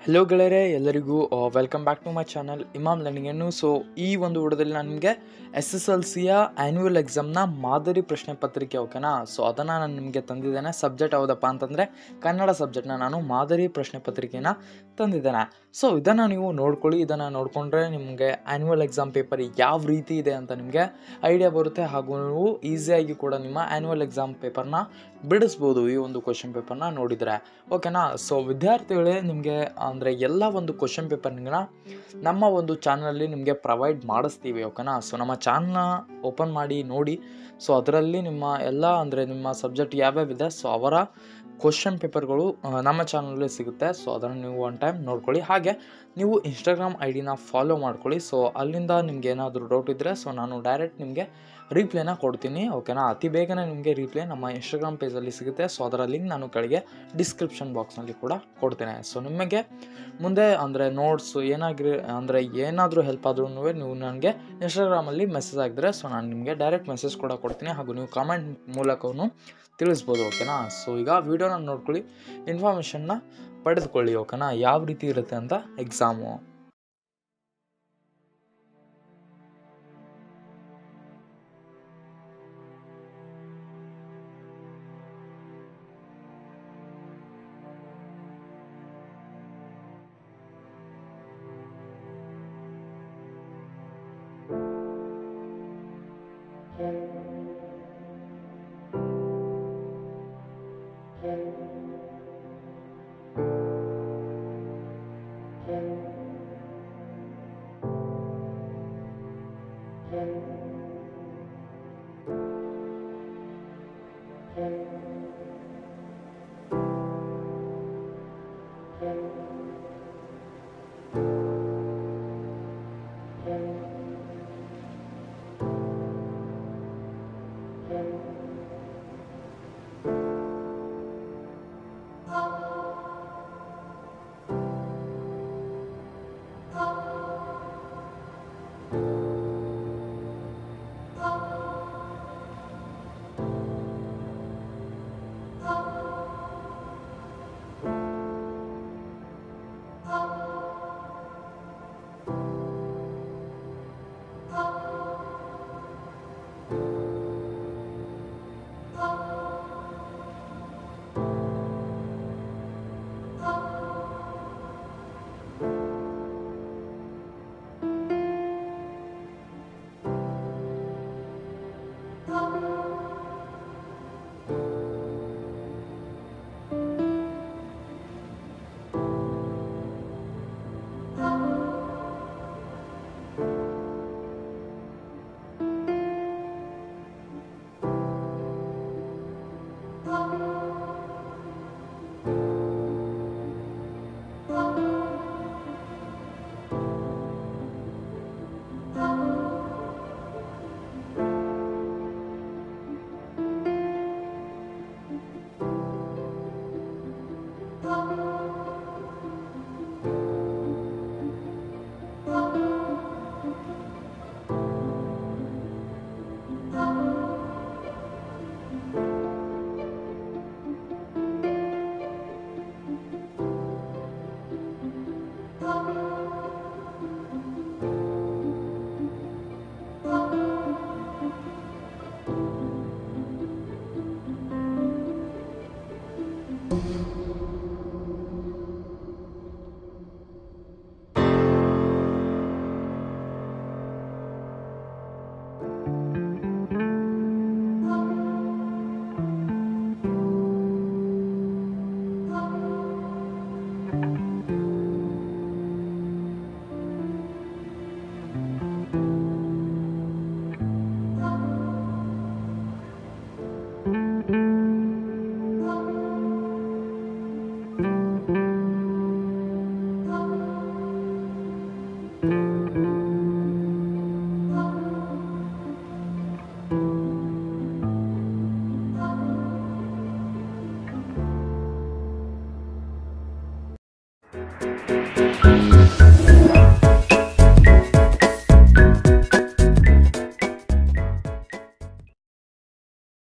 hello ಗೆಳೆಯರೆ ಎಲ್ಲರಿಗೂ welcome back to my channel Imam ಲರ್ನಿಂಗನ್ನು ಸೊ ಈ ಒಂದು ವಿಡಿಯೋದಲ್ಲಿ ನಾನು ನಿಮಗೆ ಎಸ್ ಎಸ್ ಎಲ್ ಸಿಯ ಆ್ಯನ್ಯುವಲ್ ಎಕ್ಸಾಮ್ನ ಮಾದರಿ ಪ್ರಶ್ನೆ ಪತ್ರಿಕೆ ಓಕೆನಾ ಸೊ ಅದನ್ನು ನಾನು ನಿಮಗೆ ತಂದಿದ್ದೇನೆ ಸಬ್ಜೆಕ್ಟ್ ಯಾವುದಪ್ಪ ಅಂತಂದರೆ ಕನ್ನಡ ಸಬ್ಜೆಕ್ಟ್ನ ನಾನು ಮಾದರಿ ಪ್ರಶ್ನೆ ಪತ್ರಿಕೆನ ತಂದಿದ್ದೇನೆ ಸೊ ಇದನ್ನು ನೀವು ನೋಡ್ಕೊಳ್ಳಿ ಇದನ್ನು ನೋಡಿಕೊಂಡ್ರೆ ನಿಮಗೆ ಆ್ಯನ್ಯುವಲ್ ಎಕ್ಸಾಮ್ ಪೇಪರ್ ಯಾವ ರೀತಿ ಇದೆ ಅಂತ ನಿಮಗೆ ಐಡಿಯಾ ಬರುತ್ತೆ ಹಾಗೂ ನೀವು ಈಸಿಯಾಗಿ ಕೂಡ ನಿಮ್ಮ ಆ್ಯನ್ಯುವಲ್ ಎಕ್ಸಾಮ್ ಪೇಪರ್ನ ಬಿಡಿಸ್ಬೋದು ಈ ಒಂದು ಕ್ವಶನ್ ಪೇಪರ್ನ ನೋಡಿದರೆ ಓಕೆನಾ ಸೊ ವಿದ್ಯಾರ್ಥಿಗಳೇ ನಿಮಗೆ ಅಂದರೆ ಎಲ್ಲ ಒಂದು ಕ್ವಶನ್ ಪೇಪರ್ನ ನಮ್ಮ ಒಂದು ಚಾನಲಲ್ಲಿ ನಿಮಗೆ ಪ್ರೊವೈಡ್ ಮಾಡಿಸ್ತೀವಿ ಓಕೆನಾ ಸೊ ನಮ್ಮ ಚಾನಲ್ನ ಓಪನ್ ಮಾಡಿ ನೋಡಿ ಸೊ ಅದರಲ್ಲಿ ನಿಮ್ಮ ಎಲ್ಲ ಅಂದರೆ ನಿಮ್ಮ ಸಬ್ಜೆಕ್ಟ್ ಯಾವ್ಯಾವಿದೆ ಸೊ ಅವರ ಕ್ವಶನ್ ಪೇಪರ್ಗಳು ಆ, ನಮ್ಮ ಚಾನಲಲ್ಲಿ ಸಿಗುತ್ತೆ ಸೊ ಅದನ್ನು ನೀವು ಒನ್ ಟೈಮ್ ನೋಡ್ಕೊಳ್ಳಿ ಹಾಗೆ ನೀವು ಇನ್ಸ್ಟಾಗ್ರಾಮ್ ಐ ಡಿನ ಫಾಲೋ ಮಾಡ್ಕೊಳ್ಳಿ ಸೊ ಅಲ್ಲಿಂದ ನಿಮ್ಗೆ ಏನಾದರೂ ಡೌಟ್ ಇದ್ದರೆ ಸೊ ನಾನು ಡೈರೆಕ್ಟ್ ನಿಮಗೆ ರೀಪ್ಲೇನ ಕೊಡ್ತೀನಿ ಓಕೆನಾ ಅತಿ ಬೇಗನೆ ನಿಮಗೆ ರೀಪ್ಲೇ ನಮ್ಮ ಇನ್ಸ್ಟಾಗ್ರಾಮ್ ಪೇಜಲ್ಲಿ ಸಿಗುತ್ತೆ ಸೊ ಅದರ ಲಿಂಕ್ ನಾನು ಕೆಳಗೆ ಡಿಸ್ಕ್ರಿಪ್ಷನ್ ಬಾಕ್ಸ್ನಲ್ಲಿ ಕೂಡ ಕೊಡ್ತೇನೆ ಸೊ ನಿಮಗೆ ಮುಂದೆ ಅಂದರೆ ನೋಟ್ಸ್ ಏನಾಗಿರಿ ಅಂದರೆ ಏನಾದರೂ ಹೆಲ್ಪ್ ಆದ್ರೂ ನೀವು ನನಗೆ ಇನ್ಸ್ಟಾಗ್ರಾಮಲ್ಲಿ ಮೆಸೇಜ್ ಆಗಿದ್ರೆ ಸೊ ನಾನು ನಿಮಗೆ ಡೈರೆಕ್ಟ್ ಮೆಸೇಜ್ ಕೂಡ ಕೊಡ್ತೀನಿ ಹಾಗೂ ನೀವು ಕಾಮೆಂಟ್ ಮೂಲಕವೂ ತಿಳಿಸ್ಬೋದು ಓಕೆನಾ ಸೊ ಈಗ ವೀಡಿಯೋನ ನೋಡ್ಕೊಳ್ಳಿ ಇನ್ಫಾರ್ಮೇಷನ್ನ ಪಡೆದುಕೊಳ್ಳಿ ಓಕೆನಾ ಯಾವ ರೀತಿ ಇರುತ್ತೆ ಅಂತ ಎಕ್ಸಾಮು